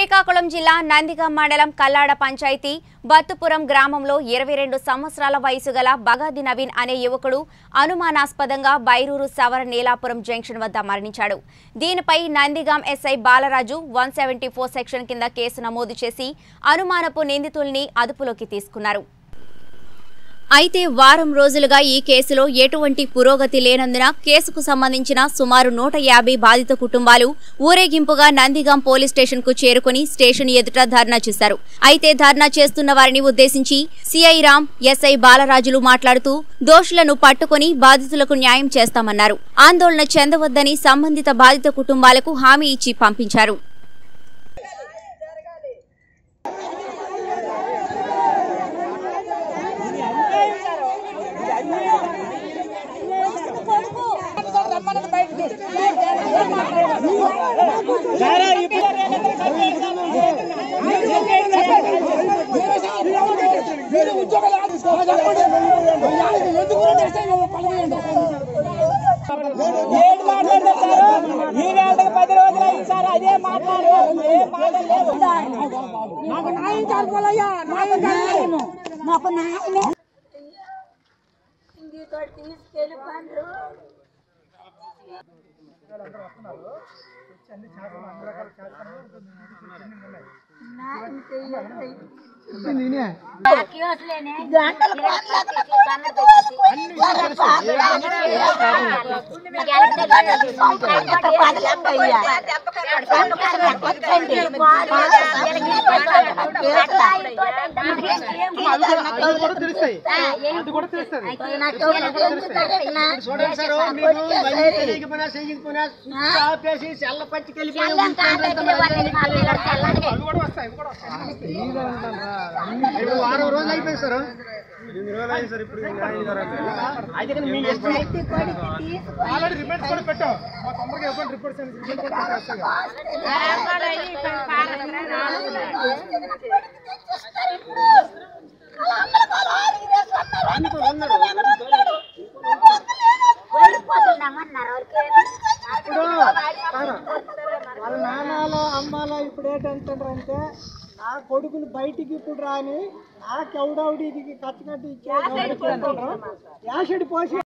శ్రీకాకుళం జిల్లా నందిగం మండలం కల్లాడ పంచాయతీ బత్తుపురం గ్రామంలో ఇరవై రెండు సంవత్సరాల వయసు గల బగాది నవీన్ అనే యువకుడు అనుమానాస్పదంగా బైరూరు సవర నీలాపురం జంక్షన్ వద్ద మరణించాడు దీనిపై Nandigam SI Balaraju one seventy four section కింద కేసు నమోదు చేసి అనుమానపు నిందితుల్ని అదుపులోకి తీసుకున్నారు అయితే వారం రోజులుగా ఈ కేసులో ఎటువంటి పురోగతి లేనందున కేసుకు సంబంధించిన సుమారు నూట యాభై బాధిత కుటుంబాలు ఊరేగింపుగా నందిగాం పోలీస్ స్టేషన్ కు చేరుకుని స్టేషన్ ఎదుట ధర్నా చేశారు అయితే ధర్నా చేస్తున్న వారిని ఉద్దేశించి సిఐ రామ్ ఎస్ఐ బాలరాజులు మాట్లాడుతూ దోషులను పట్టుకొని బాధితులకు న్యాయం చేస్తామన్నారు ఆందోళన చెందవద్దని సంబంధిత బాధిత కుటుంబాలకు హామీ ఇచ్చి పంపించారు మీరు ఉద్యోగాలు ఎందుకు పలివేయండి ఏడు మాట్లాడతారు ఈ వేళకి పది రోజులు అయింది సార్ అదే మాట్లాడు ఏం మాట్లాడలేదు నాకు న్యాయం కాకపోలయ్యా న్యాయం కాదు మాకు నాయనే ఇంటితో తీసుకెళ్ళిపోండ్రు న్యాయం చెయ్యండి. బాకీ వసలేనే. వారం రోజులు అయిపోయింది సార్ ఎనిమిది రోజులు అయింది సార్ ఇప్పుడు న్యాయం జరగట్లేదు. అయితే కానీ మీ ఇష్టం. ఆల్రెడీ రిపోర్ట్స్ కూడా పెట్టాం మా తొందరగా ఇవ్వండి రిపోర్ట్స్ అని రిపోర్ట్ కూడా పెట్టేస్తాం కదా. వాళ్ళ నాన్నలో అమ్మాలో ఇప్పుడు ఏంటంటారంటే నా కొడుకులు బయటికి ఇప్పుడు రాని నాకు ఎవడవుడికి కచ్చకట్టి ఇచ్చే యాసిడ్ పోసి